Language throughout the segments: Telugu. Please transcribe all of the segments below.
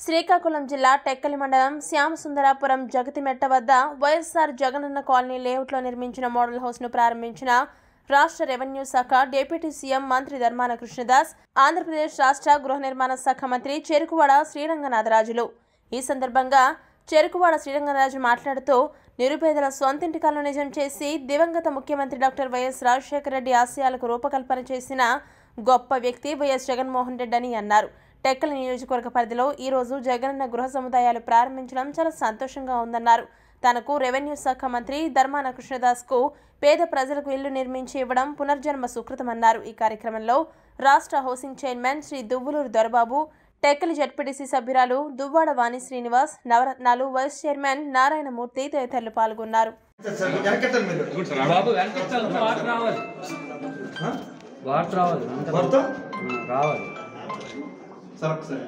శ్రీకాకుళం జిల్లా టెక్కలి మండలం శ్యామసుందరాపురం జగతిమెట్ట వద్ద వైఎస్ఆర్ జగనన్న కాలనీ లేఅవుట్లో నిర్మించిన మోడల్ హౌస్ను ప్రారంభించిన రాష్ట్ర రెవెన్యూ శాఖ డిప్యూటీ సీఎం మంత్రి ధర్మాన కృష్ణదాస్ ఆంధ్రప్రదేశ్ రాష్ట్ర గృహ నిర్మాణ శాఖ మంత్రి చెరుకువాడ శ్రీరంగనాథరాజులు ఈ సందర్భంగా చెరుకువాడ శ్రీరంగరాజు మాట్లాడుతూ నిరుపేదల సొంతింటి కలను నిజం చేసి దివంగత ముఖ్యమంత్రి డాక్టర్ వైఎస్ రాజశేఖర రెడ్డి ఆశయాలకు రూపకల్పన చేసిన గొప్ప వ్యక్తి వైఎస్ జగన్మోహన్ రెడ్డి అని అన్నారు టెక్కలి నియోజకవర్గ పరిధిలో ఈ రోజు జగనన్న గృహ సముదాయాలు ప్రారంభించడం చాలా సంతోషంగా ఉందన్నారు తనకు రెవెన్యూ శాఖ మంత్రి ధర్మాన కృష్ణదాస్కు పేద ప్రజలకు ఇల్లు నిర్మించి ఇవ్వడం పునర్జన్మ సుకృతమన్నారు ఈ కార్యక్రమంలో రాష్ట్ర housing chairman Shri Duvvuluru Dorababu Tekkali ZPTC సభ్యురాలు దువ్వాడ వాణి శ్రీనివాస్ నవరత్నాలు వైస్ చైర్మన్ నారాయణమూర్తి తదితరులు పాల్గొన్నారు సార్ వెనకెత్తారు మీరు బాబు వెనకించాలి వాటర్ రావాలి ఆ? వాటర్ రావాలి అంత మొత్తం రావాలి సార్ ఒకసారి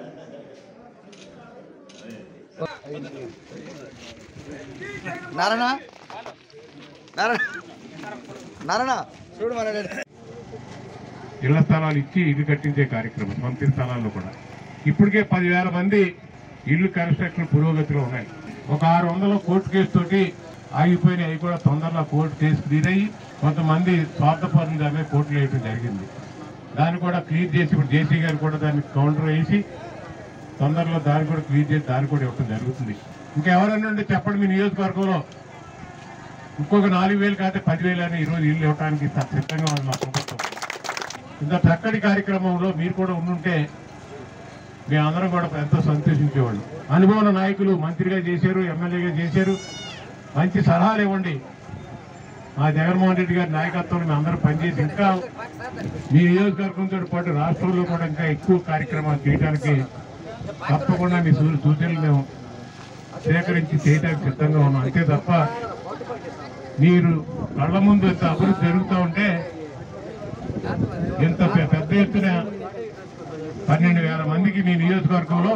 నారాయణ నారాయణ నారాయణ చూడు మన ఇళ్ల స్థలాలు ఇచ్చి ఇల్లు కట్టించే కార్యక్రమం సొంత ఇళ్ల స్థలాల్లో కూడా ఇప్పటికే పదివేల మంది ఇల్లు కన్స్ట్రక్షన్ పురోగతిలో ఉన్నాయి ఒక ఆరు వందల కోర్టు కేసు తోటి ఆగిపోయినాయి అవి కూడా తొందరలో కోర్టు కేసు క్లియర్ అయ్యి కొంతమంది స్వార్థపరులు దాని మీద కోర్టులు వేయడం జరిగింది దాన్ని కూడా క్లియర్ చేసి ఇప్పుడు జేసీ గారు కూడా దాన్ని కౌంటర్ వేసి తొందరలో దాన్ని కూడా క్లియర్ చేసి దాన్ని కూడా ఇవ్వడం జరుగుతుంది ఇంకా ఎవరైనా ఉంటే చెప్పండి మీ నియోజకవర్గంలో ఇంకొక నాలుగు వేలు కాకపోతే పదివేలు అని ఈరోజు ఇల్లు ఇవ్వడానికి సిద్ధంగా ఉంది మా ప్రభుత్వం ఇంత చక్కటి కార్యక్రమంలో మీరు కూడా ఉండుంటే మేము అందరం కూడా ఎంతో సంతోషించేవాళ్ళు అనుభవం నాయకులు మంత్రిగా చేశారు ఎమ్మెల్యేగా చేశారు మంచి సలహాలు ఇవ్వండి మా జగన్మోహన్ రెడ్డి గారి నాయకత్వంలో మేము అందరం పనిచేసి ఇంకా మీ నియోజకవర్గంతో పాటు రాష్ట్రంలో కూడా ఇంకా ఎక్కువ కార్యక్రమాలు చేయడానికి తప్పకుండా మీ సూ- సూచనలు మేము సేకరించి చేయడానికి సిద్ధంగా ఉన్నాం అంతే తప్ప మీరు కళ్ళ ముందు ఇంత అభివృద్ధి జరుగుతూ ఉంటే ఇంత పె- పెద్ద ఎత్తున పన్నెండు వేల మందికి మీ నియోజకవర్గంలో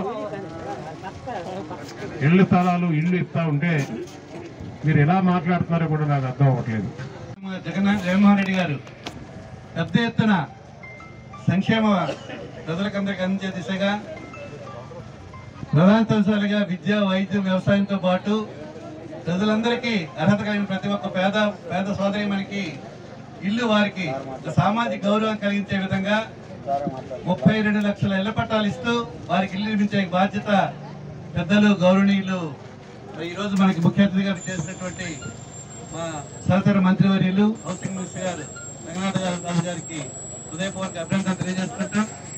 ఇళ్ళు స్థలాలు ఇళ్ళు ఇస్తా ఉంటే మీరు ఎలా మాట్లాడుతున్నారో కూడా నాకు అర్థం అవ్వట్లేదు జగన్ జగన్మోహన్ రెడ్డి గారు పెద్ద ఎత్తున సంక్షేమ ప్రజలకందరికి అందించే దిశగా ప్రధాన అంశాలుగా విద్య వైద్యం వ్యవసాయంతో పాటు ప్రజలందరికీ అర్హత కలిగిన ప్రతి ఒక్క పేద పేద సోదరి మనకి ఇల్లు వారికి ఒక సామాజిక గౌరవం కలిగించే విధంగా ముప్పై రెండు లక్షల ఇళ్ల పట్టాలు ఇస్తూ వారికి ఇల్లు నిర్మించే బాధ్యత పెద్దలు గౌరవనీయులు ఈ రోజు మనకి ముఖ్య అతిథిగా చేసినటువంటి మా సహచర మంత్రివర్యులు హౌసింగ్ మినిస్టర్ గారు రంగనాథ్ గారు రాజు గారికి హృదయపూర్వక అభినందన తెలియజేసుకుంటాం